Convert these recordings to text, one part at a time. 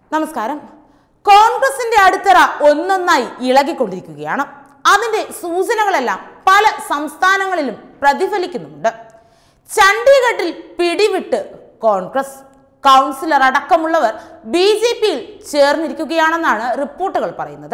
നമസ്കാരം കോൺഗ്രസിന്റെ അടിത്തറ ഒന്നൊന്നായി ഇളകിക്കൊണ്ടിരിക്കുകയാണ് അതിന്റെ സൂചനകളെല്ലാം പല സംസ്ഥാനങ്ങളിലും പ്രതിഫലിക്കുന്നുമുണ്ട് ചണ്ഡീഗഡിൽ പിടിവിട്ട് കോൺഗ്രസ് കൗൺസിലർ അടക്കമുള്ളവർ ബി ജെ പിയിൽ ചേർന്നിരിക്കുകയാണെന്നാണ് റിപ്പോർട്ടുകൾ പറയുന്നത്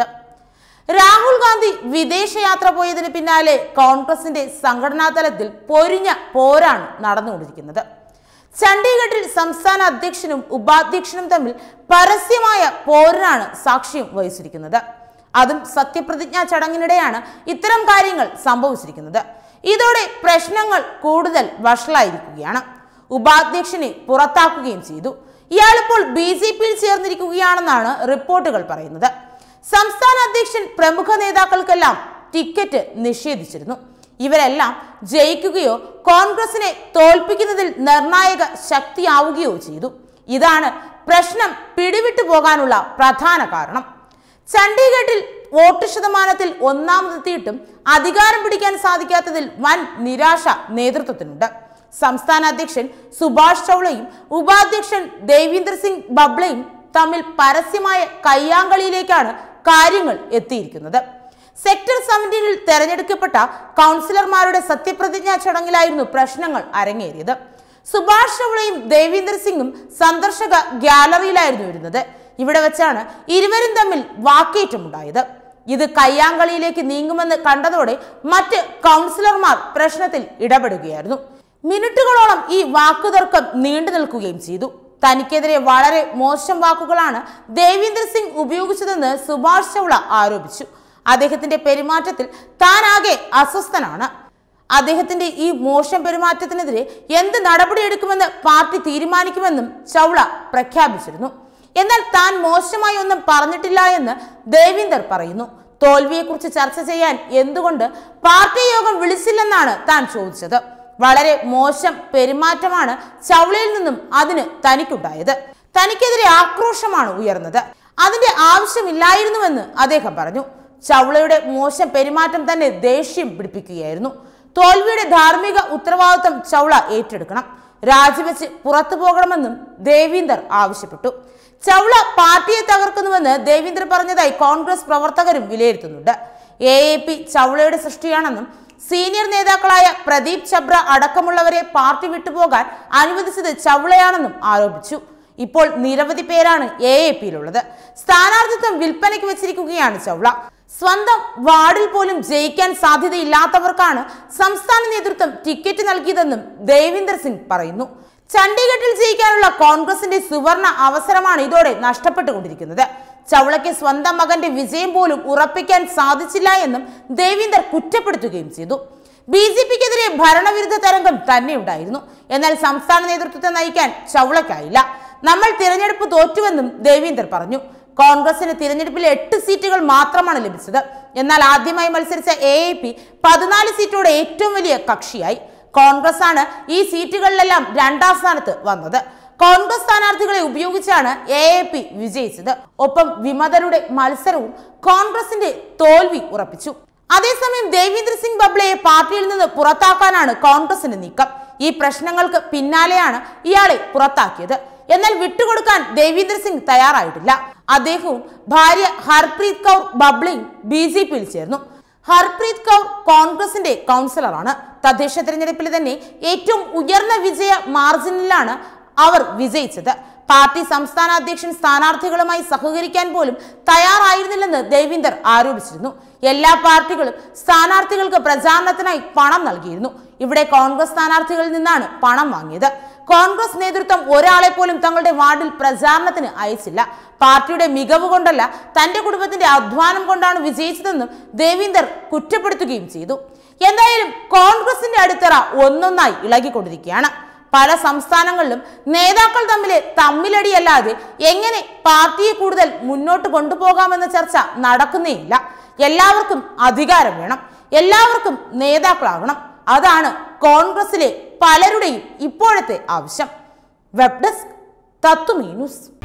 രാഹുൽ ഗാന്ധി വിദേശയാത്ര പോയതിന് പിന്നാലെ കോൺഗ്രസിന്റെ സംഘടനാ തലത്തിൽ പൊരിഞ്ഞ പോരാണ് നടന്നുകൊണ്ടിരിക്കുന്നത് ചണ്ഡീഗഡിൽ സംസ്ഥാന അധ്യക്ഷനും ഉപാധ്യക്ഷനും തമ്മിൽ പരസ്യമായ പോരിനാണ് സാക്ഷ്യം വഹിച്ചിരിക്കുന്നത് അതും സത്യപ്രതിജ്ഞാ ചടങ്ങിനിടെയാണ് ഇത്തരം കാര്യങ്ങൾ സംഭവിച്ചിരിക്കുന്നത് ഇതോടെ പ്രശ്നങ്ങൾ കൂടുതൽ വഷളായിരിക്കുകയാണ് ഉപാധ്യക്ഷനെ പുറത്താക്കുകയും ചെയ്തു ഇയാളിപ്പോൾ ബി ജെ പിയിൽ ചേർന്നിരിക്കുകയാണെന്നാണ് റിപ്പോർട്ടുകൾ പറയുന്നത് സംസ്ഥാന അധ്യക്ഷൻ പ്രമുഖ നേതാക്കൾക്കെല്ലാം ടിക്കറ്റ് നിഷേധിച്ചിരുന്നു ഇവരെല്ലാം ജയിക്കുകയോ കോൺഗ്രസിനെ തോൽപ്പിക്കുന്നതിൽ നിർണായക ശക്തിയാവുകയോ ചെയ്തു ഇതാണ് പ്രശ്നം പിടിവിട്ടു പോകാനുള്ള പ്രധാന കാരണം ചണ്ഡീഗഡിൽ വോട്ട് ശതമാനത്തിൽ ഒന്നാമതെത്തിയിട്ടും അധികാരം പിടിക്കാൻ സാധിക്കാത്തതിൽ വൻ നിരാശ നേതൃത്വത്തിനുണ്ട് സംസ്ഥാന അധ്യക്ഷൻ സുഭാഷ് ചൗളയും ഉപാധ്യക്ഷൻ ദേവീന്ദർ സിംഗ് ബബ്ലയും തമ്മിൽ പരസ്യമായ കയ്യാങ്കളിയിലേക്കാണ് കാര്യങ്ങൾ എത്തിയിരിക്കുന്നത് സെക്ടർ സെവൻറ്റീനിൽ തെരഞ്ഞെടുക്കപ്പെട്ട കൗൺസിലർമാരുടെ സത്യപ്രതിജ്ഞാ ചടങ്ങിലായിരുന്നു പ്രശ്നങ്ങൾ അരങ്ങേറിയത് സുഭാഷ് ചൗളയും ദേവീന്ദർ സിംഗും സന്ദർശക ഗ്യാലറിയിലായിരുന്നു ഇരുന്നത് ഇവിടെ വെച്ചാണ് ഇരുവരും തമ്മിൽ വാക്കേറ്റമുണ്ടായത് ഇത് കയ്യാങ്കളിയിലേക്ക് നീങ്ങുമെന്ന് കണ്ടതോടെ മറ്റ് കൗൺസിലർമാർ പ്രശ്നത്തിൽ ഇടപെടുകയായിരുന്നു മിനിറ്റുകളോളം ഈ വാക്കുതർക്കം നീണ്ടു നിൽക്കുകയും ചെയ്തു തനിക്കെതിരെ വളരെ മോശം വാക്കുകളാണ് ദേവീന്ദർ സിംഗ് ഉപയോഗിച്ചതെന്ന് സുഭാഷ് ചൗള ആരോപിച്ചു അദ്ദേഹത്തിന്റെ പെരുമാറ്റത്തിൽ താനാകെ അസ്വസ്ഥനാണ് അദ്ദേഹത്തിന്റെ ഈ മോശം പെരുമാറ്റത്തിനെതിരെ എന്ത് നടപടിയെടുക്കുമെന്ന് പാർട്ടി തീരുമാനിക്കുമെന്നും ചൗള പ്രഖ്യാപിച്ചിരുന്നു എന്നാൽ താൻ മോശമായി ഒന്നും പറഞ്ഞിട്ടില്ല എന്ന് ദേവീന്ദർ പറയുന്നു തോൽവിയെക്കുറിച്ച് ചർച്ച ചെയ്യാൻ എന്തുകൊണ്ട് പാർട്ടി യോഗം വിളിച്ചില്ലെന്നാണ് താൻ ചോദിച്ചത് വളരെ മോശം പെരുമാറ്റമാണ് ചൗളയിൽ നിന്നും അതിന് തനിക്കുണ്ടായത് തനിക്കെതിരെ ആക്രോശമാണ് ഉയർന്നത് അതിന്റെ ആവശ്യമില്ലായിരുന്നുവെന്ന് അദ്ദേഹം പറഞ്ഞു ചൗളയുടെ മോശം പെരുമാറ്റം തന്നെ ദേഷ്യം പിടിപ്പിക്കുകയായിരുന്നു തോൽവിയുടെ ധാർമ്മിക ഉത്തരവാദിത്വം ചൗള ഏറ്റെടുക്കണം രാജിവെച്ച് പുറത്തു പോകണമെന്നും ദേവീന്ദർ ആവശ്യപ്പെട്ടു ചൗള പാർട്ടിയെ തകർക്കുന്നുവെന്ന് ദേവീന്ദർ പറഞ്ഞതായി കോൺഗ്രസ് പ്രവർത്തകരും വിലയിരുത്തുന്നുണ്ട് എ എ പി ചൗളയുടെ സൃഷ്ടിയാണെന്നും സീനിയർ നേതാക്കളായ പ്രദീപ് ചബ്ര അടക്കമുള്ളവരെ പാർട്ടി വിട്ടുപോകാൻ അനുവദിച്ചത് ചൗളയാണെന്നും ആരോപിച്ചു ഇപ്പോൾ നിരവധി പേരാണ് എ എ പിയിലുള്ളത് സ്ഥാനാർത്ഥിത്വം വിൽപ്പനയ്ക്ക് വെച്ചിരിക്കുകയാണ് ചൗള സ്വന്തം വാർഡിൽ പോലും ജയിക്കാൻ സാധ്യതയില്ലാത്തവർക്കാണ് സംസ്ഥാന നേതൃത്വം ടിക്കറ്റ് നൽകിയതെന്നും ദേവിന്ദർ സിംഗ് പറയുന്നു ചണ്ഡീഗഡിൽ ജയിക്കാനുള്ള കോൺഗ്രസിന്റെ സുവർണ അവസരമാണ് ഇതോടെ നഷ്ടപ്പെട്ടുകൊണ്ടിരിക്കുന്നത് ചൗളയ്ക്ക് സ്വന്തം മകന്റെ വിജയം പോലും ഉറപ്പിക്കാൻ സാധിച്ചില്ല എന്നും ദേവീന്ദർ കുറ്റപ്പെടുത്തുകയും ചെയ്തു ബി ജെ പിക്കെതിരെ ഭരണവിരുദ്ധ തരംഗം തന്നെ ഉണ്ടായിരുന്നു എന്നാൽ സംസ്ഥാന നേതൃത്വത്തെ നയിക്കാൻ ചൗളയ്ക്കായില്ല നമ്മൾ തിരഞ്ഞെടുപ്പ് തോറ്റുവെന്നും ദേവീന്ദർ പറഞ്ഞു കോൺഗ്രസിന് തിരഞ്ഞെടുപ്പിൽ എട്ട് സീറ്റുകൾ മാത്രമാണ് ലഭിച്ചത് എന്നാൽ ആദ്യമായി മത്സരിച്ച എ എ പി പതിനാല് സീറ്റോടെ ഏറ്റവും വലിയ കക്ഷിയായി കോൺഗ്രസ് ആണ് ഈ സീറ്റുകളിലെല്ലാം രണ്ടാം സ്ഥാനത്ത് വന്നത് കോൺഗ്രസ് സ്ഥാനാർത്ഥികളെ ഉപയോഗിച്ചാണ് എ എ പി വിജയിച്ചത് ഒപ്പം വിമതരുടെ മത്സരവും കോൺഗ്രസിന്റെ തോൽവി ഉറപ്പിച്ചു അതേസമയം ദേവീന്ദർ സിംഗ് ബബ്ലയെ പാർട്ടിയിൽ നിന്ന് പുറത്താക്കാനാണ് കോൺഗ്രസിന്റെ നീക്കം ഈ പ്രശ്നങ്ങൾക്ക് പിന്നാലെയാണ് ഇയാളെ പുറത്താക്കിയത് എന്നാൽ വിട്ടുകൊടുക്കാൻ ദേവീന്ദർ സിംഗ് തയ്യാറായിട്ടില്ല അദ്ദേഹവും ഭാര്യ ഹർപ്രീത് കൗർ ബബ്ലയും ബി ജെ പിയിൽ ചേർന്നു ഹർപ്രീത് കൗർ കോൺഗ്രസിന്റെ കൗൺസിലറാണ് തദ്ദേശ തെരഞ്ഞെടുപ്പിൽ തന്നെ ഏറ്റവും ഉയർന്ന വിജയ മാർജിനിലാണ് അവർ വിജയിച്ചത് പാർട്ടി സംസ്ഥാന അധ്യക്ഷൻ സ്ഥാനാർത്ഥികളുമായി സഹകരിക്കാൻ പോലും തയ്യാറായിരുന്നില്ലെന്ന് ദേവീന്ദർ ആരോപിച്ചിരുന്നു എല്ലാ പാർട്ടികളും സ്ഥാനാർത്ഥികൾക്ക് പ്രചാരണത്തിനായി പണം നൽകിയിരുന്നു ഇവിടെ കോൺഗ്രസ് സ്ഥാനാർത്ഥികളിൽ നിന്നാണ് പണം വാങ്ങിയത് കോൺഗ്രസ് നേതൃത്വം ഒരാളെ പോലും തങ്ങളുടെ വാർഡിൽ പ്രചാരണത്തിന് അയച്ചില്ല പാർട്ടിയുടെ മികവ് കൊണ്ടല്ല തന്റെ കുടുംബത്തിന്റെ അധ്വാനം കൊണ്ടാണ് വിജയിച്ചതെന്നും ദേവീന്ദർ കുറ്റപ്പെടുത്തുകയും ചെയ്തു എന്തായാലും കോൺഗ്രസിന്റെ അടിത്തറ ഒന്നൊന്നായി ഇളകിക്കൊണ്ടിരിക്കുകയാണ് പല സംസ്ഥാനങ്ങളിലും നേതാക്കൾ തമ്മിലെ തമ്മിലടിയല്ലാതെ എങ്ങനെ പാർട്ടിയെ കൂടുതൽ മുന്നോട്ട് കൊണ്ടുപോകാമെന്ന ചർച്ച നടക്കുന്നേയില്ല എല്ലാവർക്കും അധികാരം വേണം എല്ലാവർക്കും നേതാക്കളാകണം അതാണ് കോൺഗ്രസിലെ പലരുടെയും ഇപ്പോഴത്തെ ആവശ്യം വെബ് ഡെസ്ക് തത്വമീ ന്യൂസ്